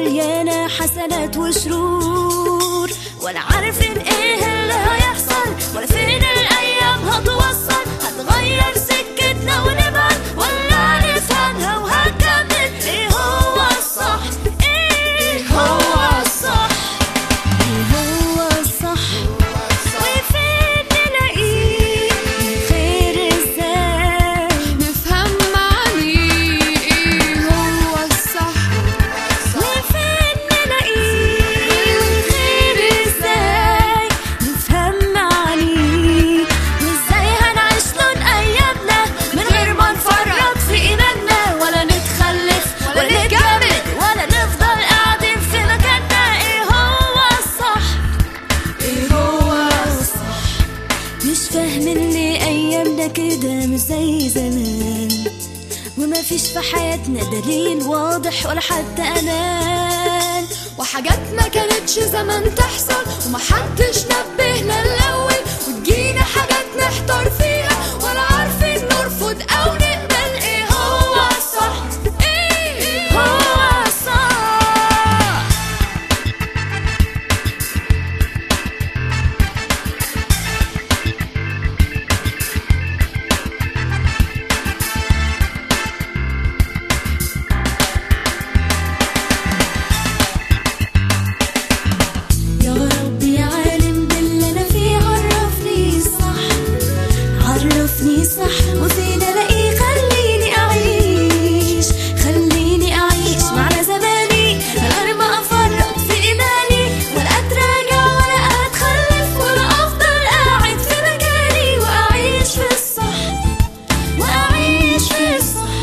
مليانة حسنات وشرور ولا عارفين ايه اللي هيحصل ولا فين الايام هتوصل هتغير سكتنا ونبعد ولا نفهمها وهنكمل ايه هو الصح ايه هو الصح ايه هو الصح وفين نلاقيه خير ازاي نفهم معانيه ايه هو الصح وفين نلاقيه خير ازاي نفهم معانيه وازاي هنعيش لون ايامنا من غير ما نفرط في ايماننا ولا نتخلف ولا نتجمد ولا نفضل قاعدين في مكاننا ايه هو الصح ايه هو الصح مش فاهمين ليه ايامنا كده مش زي زمان وما فيش في حياتنا دليل واضح ولا حتى امان وحاجات ما كانتش زمان تحصل ومحدش نبهنا الاول وتجينا حاجات نحتار فيها ولا عارفين نرفض او نقبل ايه هو الصح ايه هو الصح يا رب يا عالم باللي انا فيه عرفني الصح عرفني صح وفين الاقيه خليني اعيش خليني اعيش معنى زماني من غير ما افرط في ايماني ولا اتراجع ولا اتخلف ولا افضل قاعد في مكاني واعيش في الصح واعيش في الصح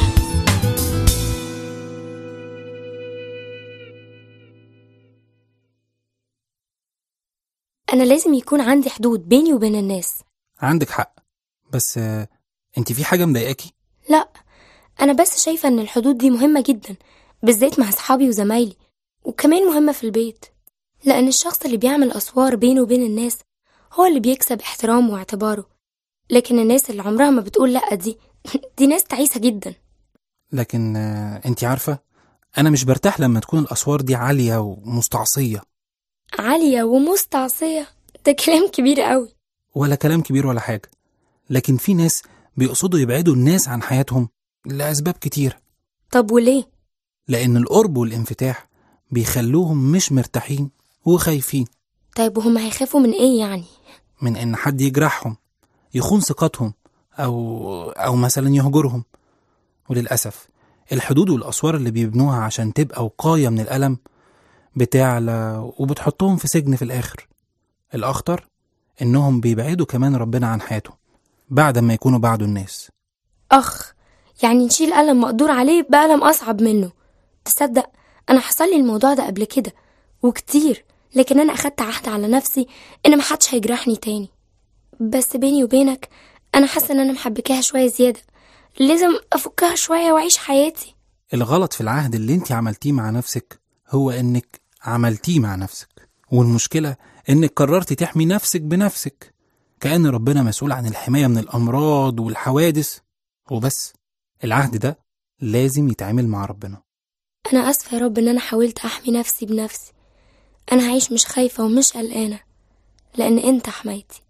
أنا لازم يكون عندي حدود بيني وبين الناس عندك حق بس آه، انت في حاجة مضايقاكي لا أنا بس شايفة إن الحدود دي مهمة جدا بالذات مع أصحابي وزمايلي وكمان مهمة في البيت لأن الشخص اللي بيعمل أسوار بينه وبين الناس هو اللي بيكسب احترامه واعتباره لكن الناس اللي عمرها ما بتقول لأ دي دي ناس تعيسة جدا لكن آه، انت عارفة انا مش برتاح لما تكون الاسوار دي عالية ومستعصية عالية ومستعصية ده كلام كبير قوي ولا كلام كبير ولا حاجة لكن في ناس بيقصدوا يبعدوا الناس عن حياتهم لأسباب كتير طب وليه؟ لأن القرب والانفتاح بيخلوهم مش مرتاحين وخايفين طيب وهم هيخافوا من ايه يعني؟ من إن حد يجرحهم يخون ثقتهم أو أو مثلا يهجرهم وللأسف الحدود والأسوار اللي بيبنوها عشان تبقى وقاية من الألم بتعلى وبتحطهم في سجن في الآخر الأخطر إنهم بيبعدوا كمان ربنا عن حياتهم بعد ما يكونوا بعدوا الناس أخ يعني نشيل ألم مقدور عليه بألم أصعب منه تصدق أنا حصل لي الموضوع ده قبل كده وكتير لكن أنا أخدت عهد على نفسي إن محدش هيجرحني تاني بس بيني وبينك أنا حاسة إن أنا محبكاها شوية زيادة لازم أفكها شوية وأعيش حياتي الغلط في العهد اللي انت عملتيه مع نفسك هو انك عملتيه مع نفسك والمشكلة انك قررتي تحمي نفسك بنفسك كأن ربنا مسؤول عن الحماية من الأمراض والحوادث وبس العهد ده لازم يتعامل مع ربنا أنا آسفة يا رب إن أنا حاولت أحمي نفسي بنفسي أنا هعيش مش خايفة ومش قلقانة لأن أنت حمايتي